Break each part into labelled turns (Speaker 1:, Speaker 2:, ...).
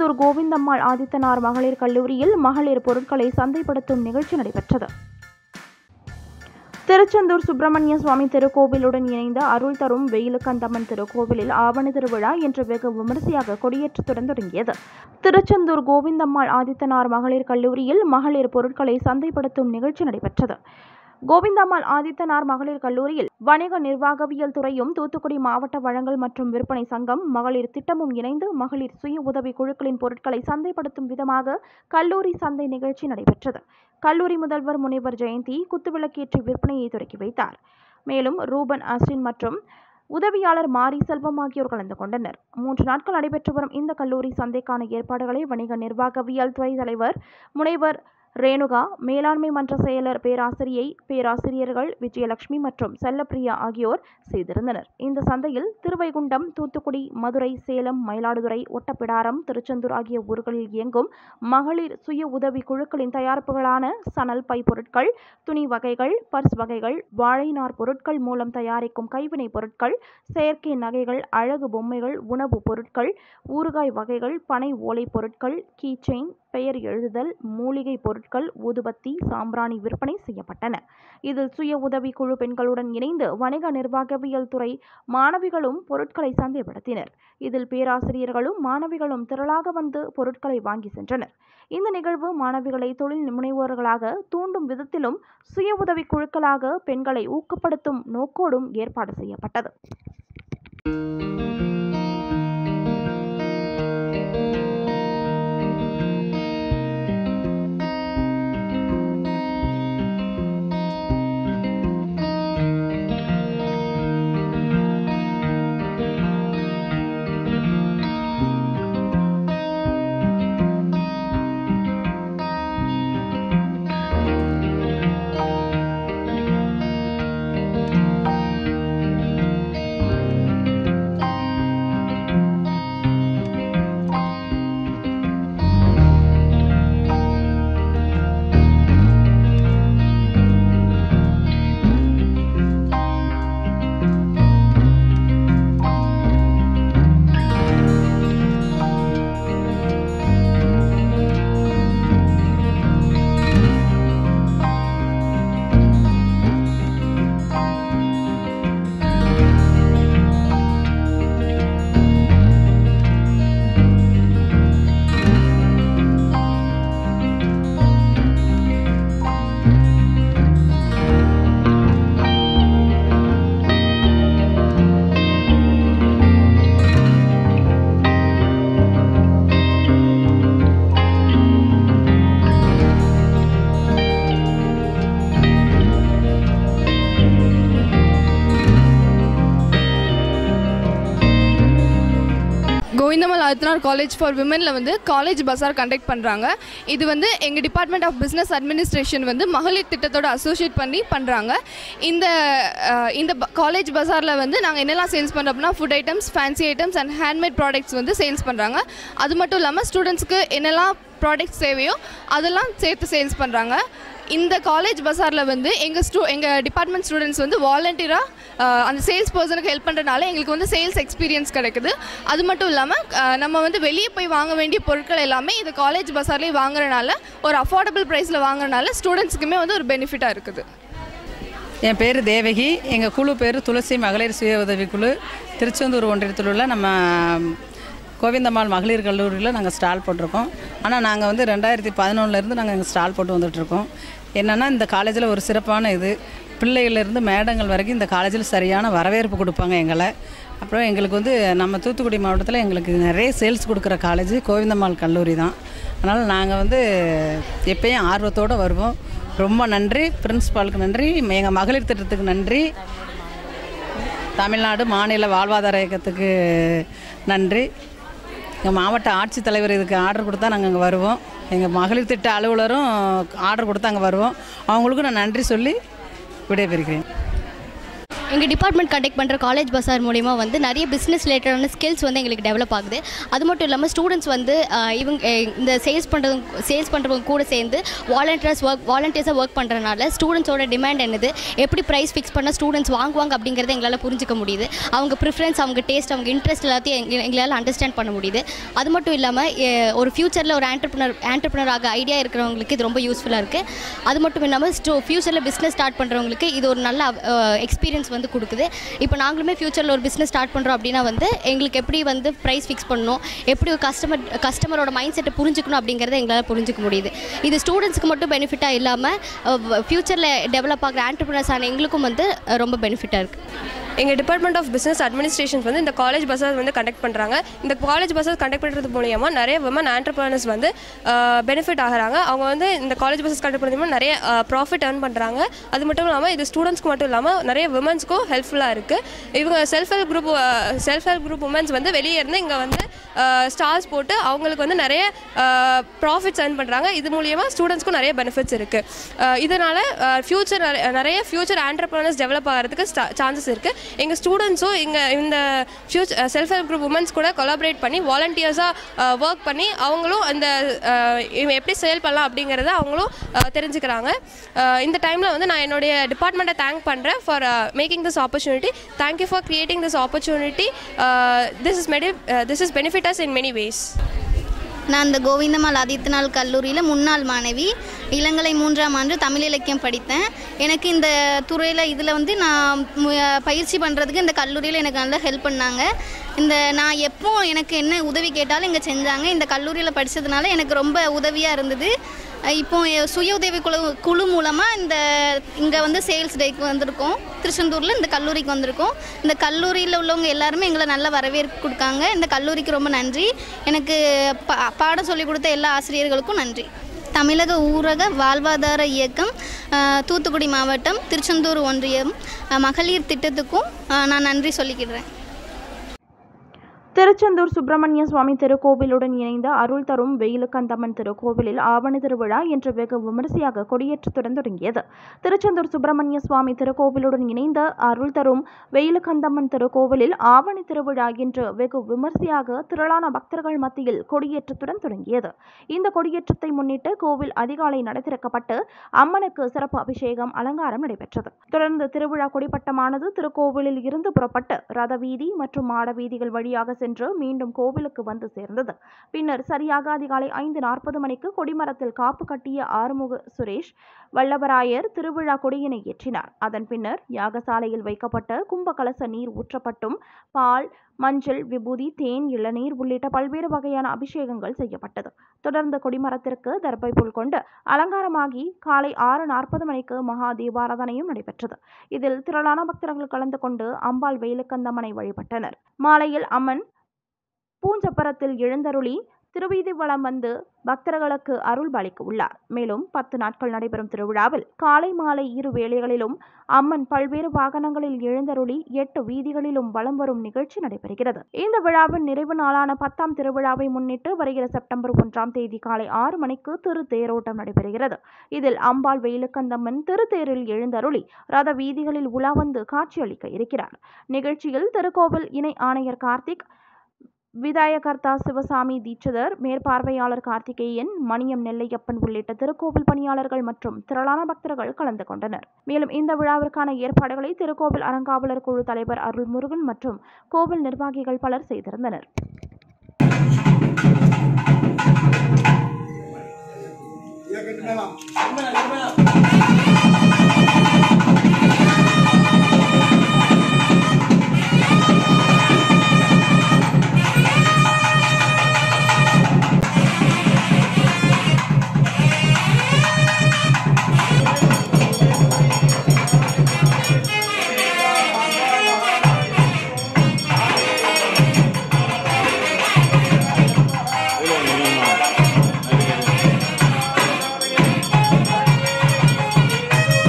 Speaker 1: திருச்செந்தூர் கோவிந்தம்மாள் ஆதித்தனார் மகளிர் கல்லூரியில் மகளிர் பொருட்களை சந்தைப்படுத்தும் நிகழ்ச்சி நடைபெற்றது திருச்செந்தூர் சுப்பிரமணிய சுவாமி திருக்கோவிலுடன் இணைந்த அருள் தரும் வெயிலுக்கந்தம்மன் திருக்கோவிலில் ஆவணி திருவிழா இன்று வெகு விமரிசையாக கொடியேற்றத்துடன் தொடங்கியது திருச்செந்தூர் கோவிந்தம்மாள் ஆதித்தனார் மகளிர் கல்லூரியில் மகளிர் பொருட்களை சந்தைப்படுத்தும் நிகழ்ச்சி நடைபெற்றது கோவிந்தம்மாள் ஆதித்தனார் மகளிர் கல்லூரியில் வணிக நிர்வாகவியல் துறையும் தூத்துக்குடி மாவட்ட வழங்கல் மற்றும் விற்பனை சங்கம் மகளிர் திட்டமும் இணைந்து மகளிர் சுய உதவி குழுக்களின் பொருட்களை சந்தைப்படுத்தும் விதமாக கல்லூரி சந்தை நிகழ்ச்சி நடைபெற்றது கல்லூரி முதல்வர் முனைவர் ஜெயந்தி குத்துவிளக்கேற்றி விற்பனையை தொடக்கி வைத்தார் மேலும் ரூபன் அஸ்டின் மற்றும் உதவியாளர் மாரி செல்வம் ஆகியோர் கலந்து கொண்டனர் மூன்று நாட்கள் நடைபெற்று வரும் இந்த கல்லூரி சந்தைக்கான ஏற்பாடுகளை வணிக நிர்வாகவியல் துறை தலைவர் முனைவர் ரேணுகா மேலாண்மை மன்ற செயலர் பேராசிரியை பேராசிரியர்கள் விஜயலட்சுமி மற்றும் செல்லப்பிரியா ஆகியோர் செய்திருந்தனர் இந்த சந்தையில் திருவைகுண்டம் தூத்துக்குடி மதுரை சேலம் மயிலாடுதுறை ஒட்டப்பிடாரம் திருச்செந்தூர் ஆகிய ஊர்களில் இயங்கும் மகளிர் சுய உதவி குழுக்களின் தயாரிப்புகளான சணல் பை பொருட்கள் துணி வகைகள் பர்ஸ் வகைகள் வாழை நார் பொருட்கள் மூலம் தயாரிக்கும் கைவினைப் பொருட்கள் செயற்கை நகைகள் அழகு பொம்மைகள் உணவு பொருட்கள் ஊறுகாய் வகைகள் பனை ஓலை பொருட்கள் கீ செயின் பெயர் எழுதுதல் மூலிகை பொருட்கள் ஊதுபத்தி சாம்பிராணி விற்பனை செய்யப்பட்டன இதில் சுய உதவி குழு பெண்களுடன் இணைந்து வணிக நிர்வாகவியல் துறை மாணவிகளும் பொருட்களை சந்தைப்படுத்தினர் இதில் பேராசிரியர்களும் மாணவிகளும் திரளாக வந்து பொருட்களை வாங்கி சென்றனர் இந்த நிகழ்வு மாணவிகளை தொழில் முனைவோர்களாக தூண்டும் விதத்திலும் சுய உதவி குழுக்களாக பெண்களை ஊக்கப்படுத்தும் நோக்கோடும் ஏற்பாடு செய்யப்பட்டது
Speaker 2: கோவிந்தமல் ஆதித்யநாத் காலேஜ் ஃபார் விமனில் வந்து காலேஜ் பஸார் கண்டக்ட் பண்ணுறாங்க இது வந்து எங்கள் டிபார்ட்மெண்ட் ஆஃப் பிஸ்னஸ் அட்மினிஸ்ட்ரேஷன் வந்து மகளிர் திட்டத்தோட அசோசியேட் பண்ணி பண்ணுறாங்க இந்த அஹ், இந்த காலேஜ் பஸாரில் வந்து நாங்கள் என்னெல்லாம் சேல்ஸ் பண்ணுறோம் அப்படின்னா food items fancy items and handmade products வந்து சேல்ஸ் பண்ணுறாங்க அது மட்டும் இல்லாமல் ஸ்டூடெண்ட்ஸ்க்கு என்னெல்லாம் ப்ராடக்ட்ஸ் தேவையோ அதெல்லாம் சேர்த்து சேல்ஸ் பண்ணுறாங்க இந்த காலேஜ் பஸாரில் வந்து எங்கள் ஸ்டூ எங்கள் டிபார்ட்மெண்ட் ஸ்டூடெண்ட்ஸ் வந்து வாலண்டியராக அந்த சேல்ஸ் பர்சனுக்கு ஹெல்ப் பண்ணுறதுனால எங்களுக்கு வந்து சேல்ஸ் எக்ஸ்பீரியன்ஸ் கிடைக்குது அது மட்டும் இல்லாமல் நம்ம வந்து வெளியே போய் வாங்க வேண்டிய பொருட்கள் எல்லாமே இந்த காலேஜ் பஸார்லேயே வாங்குறனால ஒரு அஃபோர்டபுள் ப்ரைஸில் வாங்குறனால ஸ்டூடெண்ட்ஸுக்குமே வந்து ஒரு பெனிஃபிட்டாக இருக்குது
Speaker 3: என் பேர் தேவகி எங்கள் குழு பேர் துளசி மகளிர் சுய உதவிக்குழு திருச்செந்தூர் ஒன்றியத்தில் உள்ள நம்ம கோவிந்தம்மாள் மகளிர் கல்லூரியில் நாங்கள் ஸ்டால் போட்டிருக்கோம் ஆனால் நாங்கள் வந்து ரெண்டாயிரத்தி பதினொன்றுலேருந்து நாங்கள் இங்கே ஸ்டால் போட்டு வந்துட்டுருக்கோம் என்னென்னா இந்த காலேஜில் ஒரு சிறப்பான இது பிள்ளைகள்லேருந்து மேடங்கள் வரைக்கும் இந்த காலேஜில் சரியான வரவேற்பு கொடுப்பாங்க எங்களை அப்புறம் எங்களுக்கு வந்து நம்ம தூத்துக்குடி மாவட்டத்தில் எங்களுக்கு நிறைய சேல்ஸ் கொடுக்குற காலேஜ் கோவிந்தம்மாள் கல்லூரி தான் அதனால் நாங்கள் வந்து எப்பயும் ஆர்வத்தோடு வருவோம் ரொம்ப நன்றி பிரின்ஸ்பாலுக்கு நன்றி எங்கள் மகளிர் திட்டத்துக்கு நன்றி தமிழ்நாடு மாநில வாழ்வாதார இயக்கத்துக்கு நன்றி எங்கள் மாவட்ட ஆட்சித்தலைவர் இதுக்கு ஆர்டர் கொடுத்தா நாங்கள் அங்கே வருவோம் எங்கள் மகளிர் திட்ட அலுவலரும் ஆர்டர் கொடுத்தா அங்கே வருவோம் அவங்களுக்கும் நான் நன்றி சொல்லி விடைபெறுகிறேன்
Speaker 4: எங்கள் டிபார்ட்மெண்ட் கண்டக்ட் பண்ணுற காலேஜ் பஸார் மூலிமா வந்து நிறைய பிஸ்னஸ் ரிலேட்டடான ஸ்கில்ஸ் வந்து எங்களுக்கு டெவலப் ஆகுது அது மட்டும் இல்லாமல் ஸ்டூடெண்ட்ஸ் வந்து ஆஹ், இவங்க அஹ், இந்த சேல்ஸ் பண்ணுறவங்க சேல்ஸ் பண்ணுறவங்க கூட சேர்ந்து வாலண்டியர்ஸ் ஒர்க் வாலண்டியர்ஸாக ஒர்க் பண்ணுறனால ஸ்டூடெண்ட்ஸோட டிமாண்ட் என்னது எப்படி ப்ரைஸ் ஃபிக்ஸ் பண்ணால் ஸ்டூடெண்ட்ஸ் வாங்குவாங்க அப்படிங்கிறத எங்களால் புரிஞ்சுக்க முடியுது அவங்க ப்ரிஃபரன்ஸ் அவங்க டேஸ்ட் அவங்க இன்ட்ரெஸ்ட் எல்லாத்தையும் எங்க- எங்களால் அண்டர்ஸ்டாண்ட் பண்ண முடியுது அது மட்டும் இல்லாமல் ஒரு ஃப்யூச்சரில் ஒரு ஆண்டர்பனர் ஆண்டர்பனர் ஆக ஐடியா இருக்கிறவங்களுக்கு இது ரொம்ப யூஸ்ஃபுல்லாக இருக்குது அது மட்டும் இல்லாமல் ஸ்டோ ஃப்யூச்சரில் பிஸ்னஸ் ஸ்டார்ட் பண்ணுறவங்களுக்கு இது ஒரு நல்ல எக்ஸ்பீரியன்ஸ் வந்து கொடுக்குது இப்போ நாங்களுமே ஃப்யூச்சரில் ஒரு பிஸ்னஸ் ஸ்டார்ட் பண்ணுறோம் அப்படின்னா வந்து எங்களுக்கு எப்படி வந்து ப்ரைஸ் ஃபிக்ஸ் பண்ணணும் எப்படி ஒரு கஸ்டமர் கஸ்டமரோட மைண்ட் செட்டை புரிஞ்சுக்கணும் அப்படிங்கிறத எங்களால் புரிஞ்சுக்க முடியுது இது ஸ்டூடெண்ட்ஸ்க்கு மட்டும் பெனிஃபிட்டாக இல்லாமல் ஃப்யூச்சரில் டெவலப் ஆகிற ஆண்டர்பனர்ஸ் ஆன எங்களுக்கும் வந்து அஹ், ரொம்ப பெனிஃபிட்டாக இருக்குது
Speaker 5: எங்கள் டிபார்ட்மெண்ட் ஆஃப் பிஸ்னஸ் அட்மினிஸ்ட்ரேஷன்ஸ் வந்து இந்த காலேஜ் பஸ்ஸஸ் வந்து கண்டக்ட் பண்ணுறாங்க இந்த காலேஜ் பஸ்ஸஸ் கண்டக்ட் பண்ணுறது மூலியமாக நிறைய விமன் ஆண்டர்பிரினர்ஸ் வந்து பெனிஃபிட் ஆகுறாங்க அவங்க வந்து இந்த காலேஜ் பஸ்ஸஸ் கண்டக்ட் பண்ணுறது மூலம் நிறைய ப்ராஃபிட் earn பண்ணுறாங்க அது மட்டும் இல்லாமல் இது ஸ்டூடெண்ட்ஸ்க்கு மட்டும் இல்லாமல் நிறைய விமன்ஸ்க்கும் ஹெல்ப்ஃபுல்லாக இருக்குது இவங்க self help group self help group women's வந்து வெளியே இருந்து இங்கே வந்து ஸ்டால்ஸ் போட்டு அவங்களுக்கு வந்து நிறைய ப்ராஃபிட்ஸ் earn பண்ணுறாங்க இது மூலியமாக ஸ்டூடெண்ட்ஸ்க்கும் நிறைய பெனிஃபிட்ஸ் இருக்குது இதனால் ஃப்யூச்சர் நிறைய ஃப்யூச்சர் ஆண்டர்பிரினர்ஸ் டெவலப் ஆகிறதுக்கு சான்சஸ் இருக்குது எங்கள் ஸ்டூடெண்ட்ஸும் இங்கே இந்த future self help group women's கூட கொலாபரேட் பண்ணி வாலண்டியர்ஸாக ஒர்க் பண்ணி அவங்களும் அந்த அஹ், இவன் எப்படி சேல் பண்ணலாம் அப்படிங்கிறத அவங்களும் அஹ், தெரிஞ்சுக்கிறாங்க அஹ், இந்த டைமில் வந்து நான் என்னுடைய டிபார்ட்மெண்ட்டை தேங்க் பண்ணுறேன் for making this opportunity thank you for creating this opportunity this is மெடி this is benefits in many ways
Speaker 6: நான் இந்த கோவிந்தம்மாள் ஆதித்தநாள் கல்லூரியில் முன்னாள் மாணவி இளங்கலை மூன்றாம் ஆண்டு தமிழ் இலக்கியம் படித்தேன் எனக்கு இந்த துறையில் இதில் வந்து நான் மு- பயிற்சி பண்ணுறதுக்கு இந்த கல்லூரியில் எனக்கு நல்லா ஹெல்ப் பண்ணாங்க இந்த நான் எப்போ எனக்கு என்ன உதவி கேட்டாலும் இங்கே செஞ்சாங்க இந்த கல்லூரியில் படித்ததுனால எனக்கு ரொம்ப உதவியாக இருந்தது அஹ் இப்போ எ- சுய உதவி குழு குழு மூலமாக இந்த இங்கே வந்து சேல்ஸ் டேக்கு வந்திருக்கோம் திருச்செந்தூரில் இந்த கல்லூரிக்கு வந்திருக்கோம் இந்த கல்லூரியில் உள்ளவங்க எல்லாருமே எங்களை நல்ல வரவேற்பு கொடுக்காங்க இந்த கல்லூரிக்கு ரொம்ப நன்றி எனக்கு பா பாடம் சொல்லிக் கொடுத்த எல்லா ஆசிரியர்களுக்கும் நன்றி தமிழக ஊரக வாழ்வாதார இயக்கம் அஹ், தூத்துக்குடி மாவட்டம் திருச்செந்தூர் ஒன்றியம் அஹ், மகளிர் திட்டத்துக்கும் அஹ், நான் நன்றி சொல்லிக்கிறேன்
Speaker 1: திருச்செந்தூர் சுப்பிரமணிய சுவாமி திருக்கோவிலுடன் இணைந்த அருள் தரும் வெயிலுக்கந்தம்மன் திருக்கோவிலில் ஆவணி திருவிழா இன்று வெகு விமரிசையாக கொடியேற்றத்துடன் தொடங்கியது திருச்செந்தூர் சுப்பிரமணிய சுவாமி திருக்கோவிலுடன் இணைந்த அருள் தரும் வெயிலுக்கந்தம்மன் திருக்கோவிலில் ஆவணி திருவிழா இன்று வெகு விமரிசையாக திரளான பக்தர்கள் மத்தியில் கொடியேற்றத்துடன் தொடங்கியது இந்த கொடியேற்றத்தை முன்னிட்டு கோவில் அதிகாலை நடை திறக்கப்பட்டு அம்மனுக்கு சிறப்பு அபிஷேகம் அலங்காரம் நடைபெற்றது தொடர்ந்து திருவிழா கொடிப்பட்டமானது திருக்கோவிலில் இருந்து புறப்பட்டு ரத வீதி மற்றும் மாட வீதிகள் வழியாக சென்று மீண்டும் கோவிலுக்கு வந்து சேர்ந்தது பின்னர் சரியாக அதிகாலை ஐந்து நாற்பது மணிக்கு கொடிமரத்தில் காப்பு கட்டிய ஆறுமுக சுரேஷ் வல்லவராயர் திருவிழா கொடியினை ஏற்றினார் அதன் பின்னர் யாகசாலையில் வைக்கப்பட்ட கும்பகலச நீர் ஊற்றப்பட்டும் பால் மஞ்சள் விபூதி தேன் இளநீர் உள்ளிட்ட பல்வேறு வகையான அபிஷேகங்கள் செய்யப்பட்டது தொடர்ந்து கொடிமரத்திற்கு தர்பை புல் கொண்டு அலங்காரமாகி காலை ஆறு நாற்பது மணிக்கு மகா தீபாராதனையும் நடைபெற்றது இதில் திரளான பக்தர்கள் கலந்து கொண்டு அம்பாள் வேலுக்கந்தம்மனை வழிபட்டனர் மாலையில் அம்மன் பூஞ்சப்பரத்தில் எழுந்தருளி திருவீதி வலம் வந்து பக்தர்களுக்கு அருள் பாலிக்க உள்ளார் மேலும் பத்து நாட்கள் நடைபெறும் திருவிழாவில் காலை மாலை இரு வேளைகளிலும் அம்மன் பல்வேறு வாகனங்களில் எழுந்தருளி எட்டு வீதிகளிலும் வலம் வரும் நிகழ்ச்சி நடைபெறுகிறது இந்த விழாவின் நிறைவு நாளான பத்தாம் திருவிழாவை முன்னிட்டு வருகிற செப்டம்பர் ஒன்றாம் தேதி காலை ஆறு மணிக்கு திரு தேரோட்டம் நடைபெறுகிறது இதில் அம்பாள் வெயிலுக்கந்தம்மன் திருத்தேரில் எழுந்தருளி ரத வீதிகளில் உலா வந்து காட்சியளிக்க இருக்கிறார் நிகழ்ச்சியில் திருக்கோவில் இணை ஆணையர் கார்த்திக் விதாயகர்த்தா சிவசாமி தீட்சிதர் மேற்பார்வையாளர் கார்த்திகேயன் மணியம் நெல்லையப்பன் உள்ளிட்ட திருக்கோவில் பணியாளர்கள் மற்றும் திரளான பக்தர்கள் கலந்து கொண்டனர் மேலும் இந்த விழாவிற்கான ஏற்பாடுகளை திருக்கோவில் அறங்காவலர் குழு தலைவர் அருள்முருகன் மற்றும் கோவில் நிர்வாகிகள் பலர் செய்திருந்தனர்
Speaker 7: Thank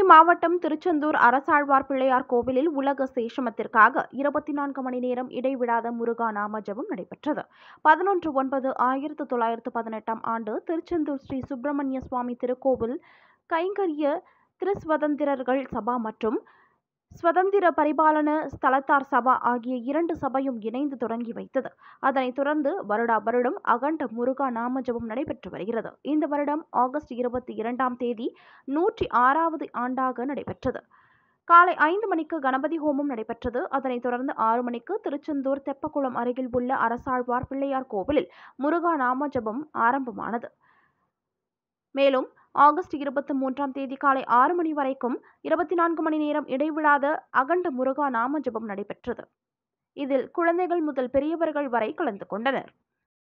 Speaker 1: மாவட்டம் திருச்செந்தூர் அரசாழ்வார் பிள்ளையார் கோவிலில் உலக சேஷமத்திற்காக இருபத்தி நான்கு மணி நேரம் இடைவிடாத முருகா நாம ஜெபம் நடைபெற்றது பதினொன்று ஒன்பது ஆயிரத்து தொள்ளாயிரத்து பதினெட்டாம் ஆண்டு திருச்செந்தூர் ஸ்ரீ சுப்பிரமணிய சுவாமி திருக்கோவில் கைங்கரிய திருஸ்வதந்திரர்கள் சபா மற்றும் ஸ்வதந்திர பரிபாலன ஸ்தலத்தார் சபா ஆகிய இரண்டு சபையும் இணைந்து தொடங்கி வைத்தது அதனைத் தொடர்ந்து வருடா வருடம் அகண்ட முருகா நாம ஜெபம் நடைபெற்று வருகிறது இந்த வருடம் ஆகஸ்ட் இருபத்தி இரண்டாம் தேதி நூற்றி ஆறாவது ஆண்டாக நடைபெற்றது காலை ஐந்து மணிக்கு கணபதி ஹோமம் நடைபெற்றது அதனைத் தொடர்ந்து ஆறு மணிக்கு திருச்செந்தூர் தெப்பக்குளம் அருகில் உள்ள அரசாழ்வார் பிள்ளையார் கோவிலில் முருகா நாம ஜெபம் ஆரம்பமானது மேலும் ஆகஸ்ட் இருபத்தி மூன்றாம் தேதி காலை ஆறு மணி வரைக்கும் இருபத்தி நான்கு மணி நேரம் இடைவிடாத அகண்ட முருகா நாம ஜெபம் நடைபெற்றது இதில் குழந்தைகள் முதல் பெரியவர்கள் வரை கலந்து கொண்டனர்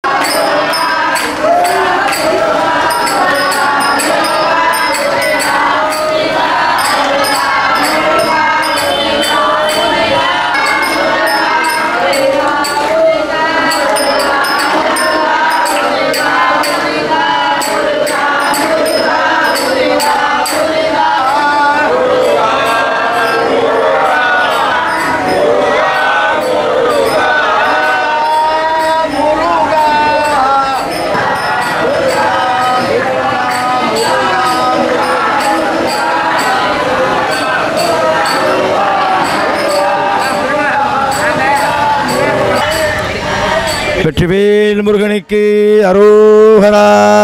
Speaker 7: வெற்றிவேல் முருகனுக்கு அரோகரா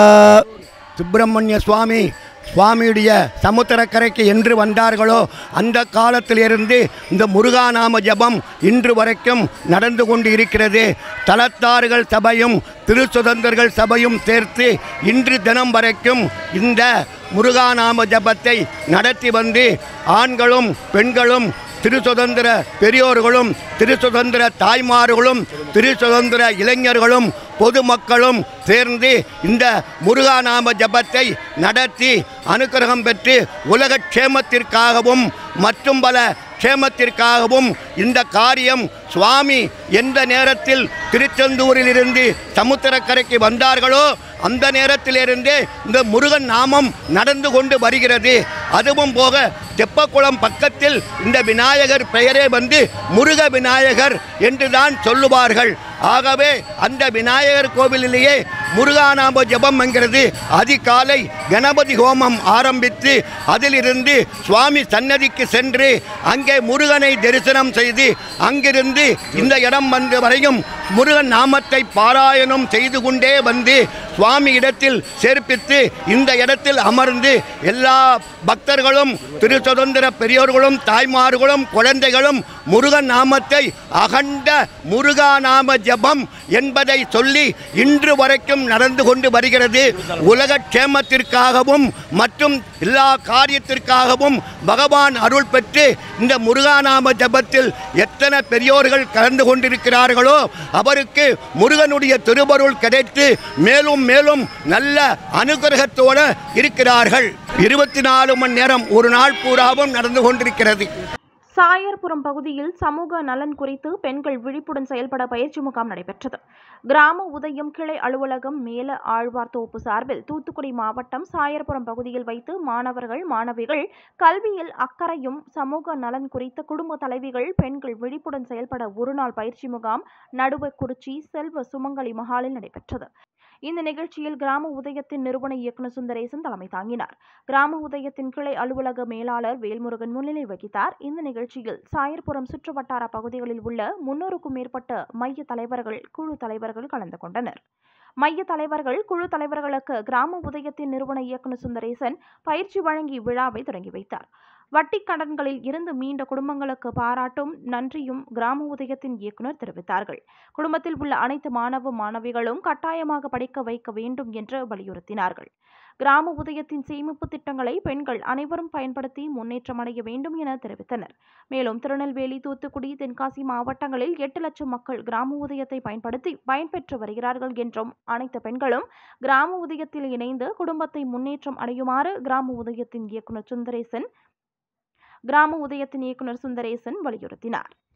Speaker 7: சுப்பிரமணிய சுவாமி சுவாமியுடைய சமுத்திரக்கரைக்கு என்று வந்தார்களோ அந்த காலத்திலிருந்து இந்த முருகாநாம ஜபம் இன்று வரைக்கும் நடந்து கொண்டு இருக்கிறது தலத்தார்கள் சபையும் திருச்சுதந்தர்கள் சபையும் சேர்த்து இன்று தினம் வரைக்கும் இந்த முருகாநாம ஜபத்தை நடத்தி வந்து ஆண்களும் பெண்களும் திருசுதந்திர பெரியோர்களும் திருசுதந்திர தாய்மார்களும் திருசுதந்திர இளைஞர்களும் பொதுமக்களும் சேர்ந்து இந்த முருகாநாம ஜபத்தை நடத்தி அனுக்கிரகம் பெற்று உலக க்ஷேமத்திற்காகவும் மற்றும் பல க்ஷேமத்திற்காகவும் இந்த காரியம் சுவாமி எந்த நேரத்தில் திருச்செந்தூரிலிருந்து சமுத்திரக்கரைக்கு வந்தார்களோ அந்த நேரத்திலிருந்தே இந்த முருகன் நாமம் நடந்து கொண்டு வருகிறது அதுவும் போக தெப்பக்குளம் பக்கத்தில் இந்த விநாயகர் பெயரே வந்து முருக விநாயகர் என்றுதான் சொல்லுவார்கள் ஆகவே அந்த விநாயகர் கோவிலிலேயே முருகாநாம ஜபம் என்கிறது அதிகாலை கணபதி ஹோமம் ஆரம்பித்து அதிலிருந்து சுவாமி சன்னதிக்கு சென்று அங்கே முருகனை தரிசனம் செய்து அங்கிருந்து இந்த இடம் வந்து வரையும் முருகன் நாமத்தை பாராயணம் செய்து கொண்டே வந்து சுவாமி இடத்தில் சேர்ப்பித்து இந்த இடத்தில் அமர்ந்து எல்லா பக்தர்களும் திரு சுதந்திர பெரியோர்களும் தாய்மார்களும் குழந்தைகளும் முருகன் நாமத்தை அகண்ட முருகா நாம ஜபம் என்பதை சொல்லி இன்று வரைக்கும் நடந்து கொண்டு வருகிறது உலக க்ஷேமத்திற்காகவும் மற்றும் எல்லா காரியத்திற்காகவும் பகவான் அருள் பெற்று இந்த முருகாநாம ஜபத்தில் எத்தனை பெரியோர்கள் கலந்து கொண்டிருக்கிறார்களோ அவருக்கு முருகனுடைய திருவருள் கிடைத்து மேலும் மேலும் நல்ல அனுகிரகத்தோடு இருக்கிறார்கள் இருபத்தி நாலு மணி நேரம் ஒரு நாள் பூராவும் நடந்து கொண்டிருக்கிறது
Speaker 1: சாயர்புரம் பகுதியில் சமூக நலன் குறித்து பெண்கள் விழிப்புடன் செயல்பட பயிற்சி முகாம் நடைபெற்றது கிராம உதயம் கிளை அலுவலகம் மேல ஆழ்வார் தோப்பு சார்பில் தூத்துக்குடி மாவட்டம் சாயர்புரம் பகுதியில் வைத்து மாணவர்கள் மாணவிகள் கல்வியில் அக்கறையும் சமூக நலன் குறித்த குடும்ப தலைவிகள் பெண்கள் விழிப்புடன் செயல்பட ஒருநாள் பயிற்சி முகாம் நடுவக்குறிச்சி செல்வ சுமங்கலி மஹாலில் நடைபெற்றது இந்த நிகழ்ச்சியில் கிராம உதயத்தின் நிறுவன இயக்குநர் சுந்தரேசன் தலைமை தாங்கினார் கிராம உதயத்தின் கிளை அலுவலக மேலாளர் வேல்முருகன் முன்னிலை வகித்தார் இந்த நிகழ்ச்சியில் சாயர்புரம் சுற்றுவட்டார பகுதிகளில் உள்ள முன்னூறுக்கும் மேற்பட்ட மைய தலைவர்கள் குழு தலைவர்கள் கலந்து கொண்டனர் மைய தலைவர்கள் குழு தலைவர்களுக்கு கிராம உதயத்தின் நிறுவன இயக்குநர் சுந்தரேசன் பயிற்சி வழங்கி விழாவை தொடங்கி வைத்தார் வட்டி கடன்களில் இருந்து மீண்ட குடும்பங்களுக்கு பாராட்டும் நன்றியும் கிராம உதயத்தின் இயக்குனர் தெரிவித்தார்கள் குடும்பத்தில் உள்ள அனைத்து மாணவ மாணவிகளும் கட்டாயமாக படிக்க வைக்க வேண்டும் என்று வலியுறுத்தினார்கள் கிராம உதயத்தின் சேமிப்பு திட்டங்களை பெண்கள் அனைவரும் பயன்படுத்தி முன்னேற்றம் அடைய வேண்டும் என தெரிவித்தனர் மேலும் திருநெல்வேலி தூத்துக்குடி தென்காசி மாவட்டங்களில் எட்டு லட்சம் மக்கள் கிராம உதயத்தை பயன்படுத்தி பயன்பெற்று வருகிறார்கள் என்றும் அனைத்து பெண்களும் கிராம உதயத்தில் இணைந்து குடும்பத்தை முன்னேற்றம் அடையுமாறு கிராம உதயத்தின் இயக்குனர் சுந்தரேசன் கிராம உதயத்தின் இயக்குனர் சுந்தரேசன் வலியுறுத்தினார்